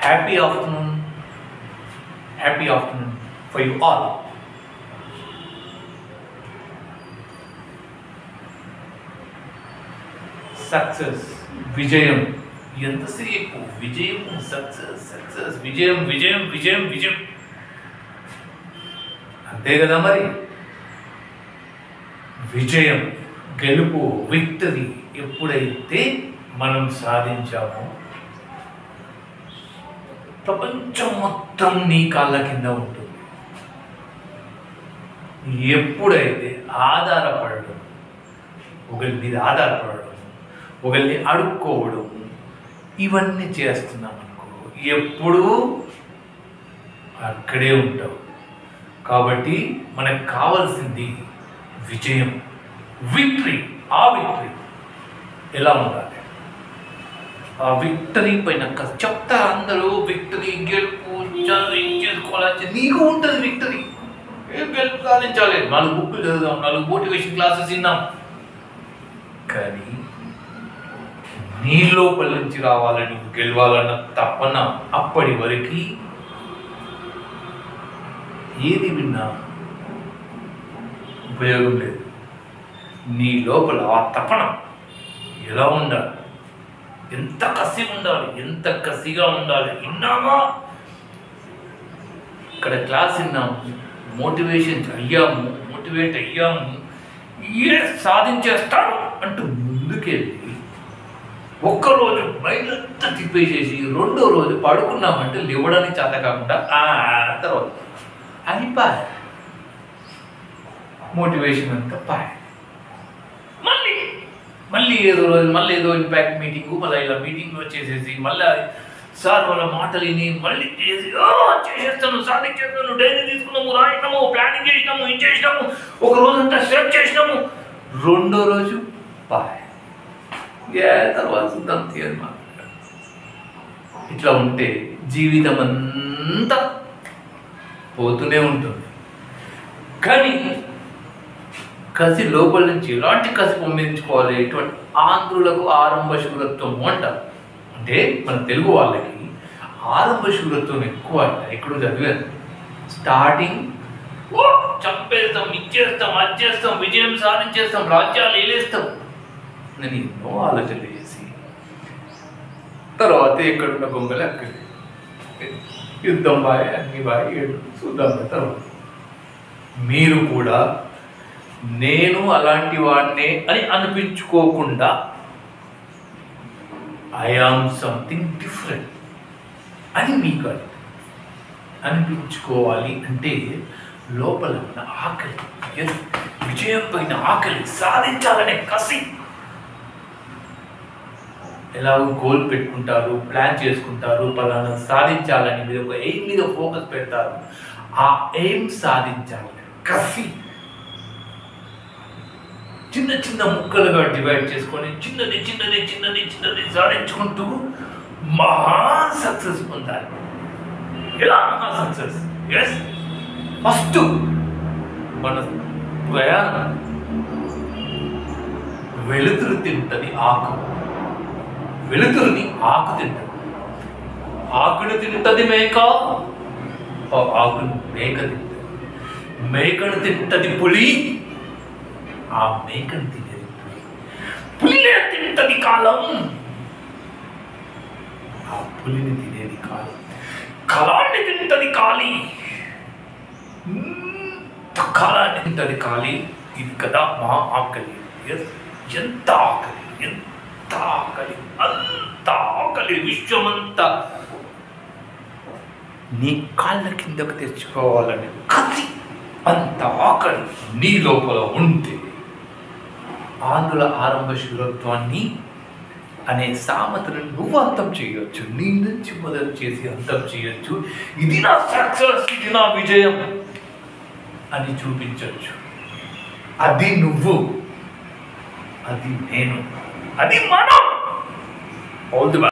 Happy afternoon happy afternoon for you all success విజయం ఎంతసేపు విజయం సక్సెస్ సక్సెస్ విజయం విజయం విజయం విజయం అంతే కదా మరి విజయం గెలుపు విక్టరీ ఎప్పుడైతే మనం సాధించామో ప్రపంచం మొత్తం నీ కాళ్ళ కింద ఉంటుంది ఎప్పుడైతే ఆధారపడడం ఒకరి మీద ఆధారపడడం ఒకరిని అడుక్కోవడం ఇవన్నీ చేస్తున్నాం అనుకో ఎప్పుడూ అక్కడే ఉంటావు కాబట్టి మనకు కావాల్సింది విజయం విక్టరీ ఆ విక్టరీ ఎలా ఉండాలి ఆ విక్టరీ పైన క- చెప్తారు అందరూ విక్టరీ గెలుపు చదువు ఇది చేసుకోవాలి నీకు ఉంటుంది విక్టరీ ఏం గెలుపు సాధించాలి నాలుగు బుక్కులు చదువుదాం నాలుగు మోటివేషన్ క్లాసెస్ విన్నాం కానీ నీ లోపల నుంచి రావాలని నువ్వు గెలవాలన్న తపన అప్పటి వరకు ఏది విన్నా ఉపయోగం లేదు నీ లోపల ఆ తపన ఎలా ఉండాలి ఎంత కసి ఉండాలి ఎంత కసిగా ఉండాలి విన్నామా ఇక్కడ క్లాస్ విన్నాము మోటివేషన్ అయ్యాము మోటివేట్ అయ్యాము ఏ సాధించేస్తాడు అంటూ ముందుకెళ్ళి ఒక్కరోజు మైండ్ అంతా తిప్పేసేసి రెండో రోజు పడుకున్నామంటే లేవడానికి చేత కాకుండా ఆ తర్వాత అయిపోయి మోటివేషన్ అంతా పాయ్ మళ్ళీ మళ్ళీ ఏదో రోజు మళ్ళీ ఏదో ఇంపాక్ట్ మీటింగ్ మళ్ళీ ఇలా మీటింగ్ వచ్చేసేసి మళ్ళీ సార్ వాళ్ళ మాటలు విని మళ్ళీ చేసి "ఓ, చేసేస్తాను సాధించేస్తాను డైరీ తీసుకున్నాము రాయినాము ప్లానింగ్ చేసినాము ఇది చేసినాము ఒక రోజంతా సెట్ చేసినాము రెండో రోజు బాయ్ ఏ తర్వాత చూద్దాం తీయదు మాట ఇట్లా ఉంటే జీవితం అంతా పోతూనే ఉంటుంది కానీ కసి లోపల నుంచి ఎలాంటి కసి పంపించుకోవాలి ఎటువంటి ఆంధ్రులకు ఆరంభ శూరత్వం అంటారు అంటే మన తెలుగు వాళ్ళకి ఆరంభ శూరత్వం ఎక్కువ అంట ఎక్కడో చదివాను స్టార్టింగ్ ఓ చంపేస్తాం ఇచ్చేస్తాం అది చేస్తాం విజయం సాధించేస్తాం రాజ్యాలు ఏలేస్తాం నేను ఎన్నో ఆలోచనలు చేసి తర్వాత ఎక్కడున్న బొమ్మలు అక్కడ యుద్ధం బాయ్ అన్ని బాయ్ ఏడు చూద్దాం తర్వాత మీరు కూడా నేను అలాంటి వాడినే అని అనిపించుకోకుండా ఐ ఆమ్ సంథింగ్ డిఫరెంట్ అని మీకు అర్థం. అనిపించుకోవాలి అంటే లోపల ఉన్న ఆకలి yes, విజయం పైన ఆకలి సాధించాలనే కసి ఎలాగో గోల్ పెట్టుకుంటారు ప్లాన్ చేసుకుంటారు పలానా సాధించాలని మీరు ఒక ఎయిమ్ మీద ఫోకస్ పెడతారు ఆ ఎయిమ్ సాధించాలని కసి చిన్న చిన్న ముక్కలుగా డివైడ్ చేసుకొని చిన్నది చిన్నది చిన్నది చిన్నది సాధించుకుంటూ మహా సక్సెస్ పొందాలి ఎలా మహా సక్సెస్ ఎస్ ఫస్ట్ మన ప్రయాణం వెలుతురు తింటది ఆకు వెలుతురుని ఆకు తింటది ఆకుని తింటది మేక ఆ ఆకుని మేక తింటది మేకను తింటది పులి ఆ మేకను తినేది పులి పులినే తింటది కాలం ఆ పులిని తినేది కాలం కాలాన్ని తింటది కాలి ఇంత కాలాన్ని తింటది కాలి ఇది కదా మా ఆకలి ఎస్, ఎంత ఆకలి ఎంత ఆకలి అంత ఆకలి విశ్వమంతా నీ కాళ్ళ కిందకు తెచ్చుకోవాలని కసి అంత ఆకలి నీ లోపల ఉంటే ఆంధ్రుల ఆరంభ శూరత్వాన్ని అనే సామెతను నువ్వు అంతం చేయొచ్చు నీ నుంచి మొదలు చేసి అంతం చేయొచ్చు ఇది నా సక్సెస్ ఇది నా విజయం అని చూపించవచ్చు అది నువ్వు అది నేను అది మనం ఆల్ ది